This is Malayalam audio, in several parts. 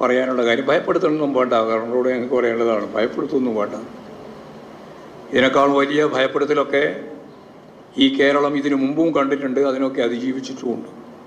പറയാനുള്ള കാര്യം ഭയപ്പെടുത്തണമെന്നും വേണ്ട കാരണങ്ങളോട് ഞങ്ങൾക്ക് പറയേണ്ടതാണ് ഭയപ്പെടുത്തൊന്നും വേണ്ട ഇതിനേക്കാൾ വലിയ ഭയപ്പെടുത്തലൊക്കെ ഈ കേരളം ഇതിനു മുമ്പും കണ്ടിട്ടുണ്ട് അതിനൊക്കെ അതിജീവിച്ചിട്ടുമുണ്ട്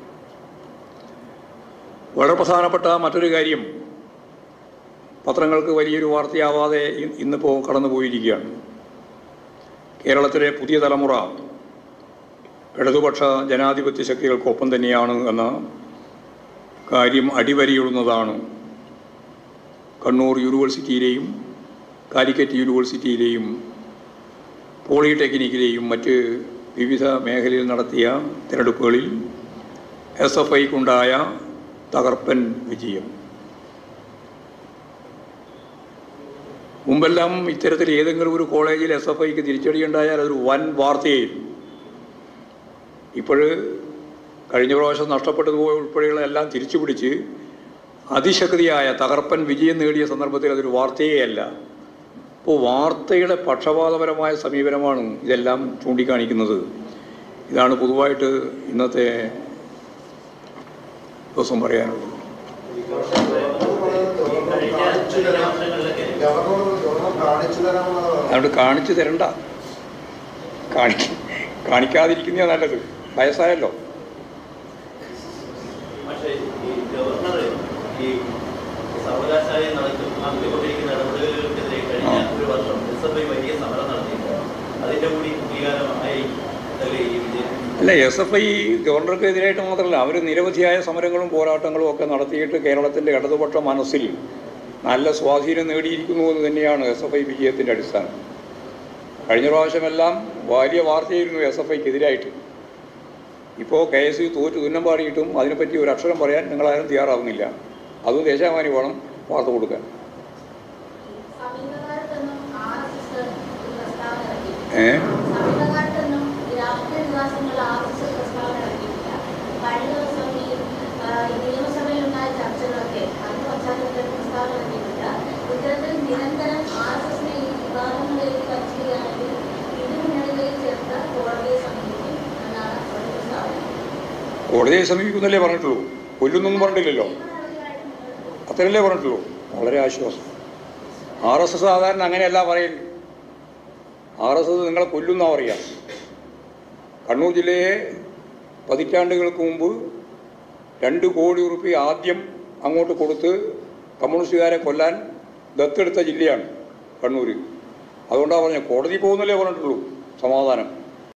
വളരെ പ്രധാനപ്പെട്ട മറ്റൊരു കാര്യം പത്രങ്ങൾക്ക് വലിയൊരു വാർത്തയാവാതെ ഇ- ഇന്നിപ്പോൾ കടന്നു പോയിരിക്കുകയാണ് കേരളത്തിലെ പുതിയ തലമുറ ഇടതുപക്ഷ ജനാധിപത്യ ശക്തികൾക്കൊപ്പം തന്നെയാണ് എന്ന കാര്യം അടിവരയിടുന്നതാണ് കണ്ണൂർ യൂണിവേഴ്സിറ്റിയിലെയും കാലിക്കറ്റ് യൂണിവേഴ്സിറ്റിയിലെയും പോളിടെക്നിക്കിലെയും മറ്റ് വിവിധ മേഖലയിൽ നടത്തിയ തിരഞ്ഞെടുപ്പുകളിൽ എസ് എഫ് ഐക്കുണ്ടായ തകർപ്പൻ വിജയം മുമ്പെല്ലാം ഇത്തരത്തിൽ ഏതെങ്കിലും ഒരു കോളേജിൽ എസ് എഫ് ഐക്ക് തിരിച്ചടി ഉണ്ടായാൽ അതൊരു വൻ വാർത്തയായിരുന്നു ഇപ്പോൾ കഴിഞ്ഞ പ്രാവശ്യം നഷ്ടപ്പെട്ടു പോയ ഉൾപ്പെടെയുള്ള എല്ലാം തിരിച്ചു പിടിച്ച് അതിശക്തിയായ തകർപ്പൻ വിജയം നേടിയ സന്ദർഭത്തിൽ അതൊരു വാർത്തയേ അല്ല ഇപ്പോൾ വാർത്തയുടെ പക്ഷപാതപരമായ സമീപനമാണ് ഇതെല്ലാം ചൂണ്ടിക്കാണിക്കുന്നത് ഇതാണ് പൊതുവായിട്ട് ഇന്നത്തെ ദിവസം പറയാനുള്ളത് അതുകൊണ്ട് കാണിച്ചു തരണ്ട കാണിക്ക കാണിക്കാതിരിക്കുന്നതാണ് നല്ലത് വയസ്സായല്ലോ പക്ഷേ ഈ ഗവർണർ ഈ സർവകലാശാലയിൽ നടക്കും നടത്തിക്കൊണ്ടിരിക്കുന്ന ഇടപെടലുകൾക്കെതിരെ കഴിഞ്ഞ ഒരു വർഷം എസ് എഫ് ഐ വലിയ സമരം നടത്തിയിട്ടുണ്ട് അതിന്റെ കൂടി അംഗീകാരമായി അല്ലേ ഈ വിജയം അല്ല എസ് എഫ് ഐ ഗവർണർക്കെതിരായിട്ട് മാത്രമല്ല അവർ നിരവധിയായ സമരങ്ങളും പോരാട്ടങ്ങളും ഒക്കെ നടത്തിയിട്ട് കേരളത്തിൻ്റെ ഇടതുപക്ഷ മനസ്സിൽ നല്ല സ്വാധീനം നേടിയിരിക്കുന്നു എന്ന് തന്നെയാണ് എസ് എഫ് ഐ വിജയത്തിൻ്റെ അടിസ്ഥാനം കഴിഞ്ഞ പ്രാവശ്യമെല്ലാം വലിയ വാർത്തയായിരുന്നു എസ് എഫ് ഐക്കെതിരായിട്ട് ഇപ്പോൾ കെ എസ് യു തോറ്റ് തുന്നം പാടിയിട്ടും അതിനെപ്പറ്റി ഒരു അക്ഷരം പറയാൻ നിങ്ങളാരും തയ്യാറാവുന്നില്ല അതും ദേശാഭിമാനി വേണം വാർത്ത കൊടുക്കാൻ സമീപകാലത്തൊന്നും ആർഎസ്എസ് ഒരു പ്രസ്താവന ഇറക്കിയിട്ടില്ല. ഏ സമീപകാലത്തൊന്നും ഈ രാഷ്ട്രീയ നിവാസങ്ങളിൽ ആർഎസ്എസ് പ്രസ്താവന ഇറക്കിയിട്ടില്ല. കഴിഞ്ഞ ദിവസം ഈ ആ, ഈ നിയമസഭയിലുണ്ടായ ചർച്ചകളൊക്കെ അതിന്റെ പശ്ചാത്തലത്തിൽ പ്രസ്താവന ഇറക്കിയിട്ടില്ല. ഇത്തരത്തിൽ നിരന്തരം ആർഎസ്എസിനെ ഈ വിവാദങ്ങളിലേക്ക് വലിച്ചിടുകയാണെങ്കിൽ ഇരു മുന്നണികളെയും ചേർത്ത് കോടതിയെ സമീപിക്കും എന്നാണ് ഒരു പ്രസ്താവന കോടതിയെ സമീപിക്കുന്നല്ലേ പറഞ്ഞിട്ടുള്ളൂ കൊല്ലുന്നൊന്നും പറഞ്ഞിട്ടില്ലല്ലോ അത്രയല്ലേ പറഞ്ഞിട്ടുള്ളൂ വളരെ ആശ്വാസം ആർ എസ് എസ് സാധാരണ അങ്ങനെയല്ല പറയൽ ആർ എസ് എസ് നിങ്ങളെ കൊല്ലുന്ന പറയാം കണ്ണൂർ ജില്ലയെ പതിറ്റാണ്ടുകൾക്ക് മുമ്പ് രണ്ട് കോടി റുപ്യ ആദ്യം അങ്ങോട്ട് കൊടുത്ത് കമ്മ്യൂണിസ്റ്റുകാരെ കൊല്ലാൻ ദത്തെടുത്ത ജില്ലയാണ് കണ്ണൂർ അതുകൊണ്ടാണ് പറഞ്ഞത് കോടതി പോകുന്നല്ലേ പറഞ്ഞിട്ടുള്ളൂ സമാധാനം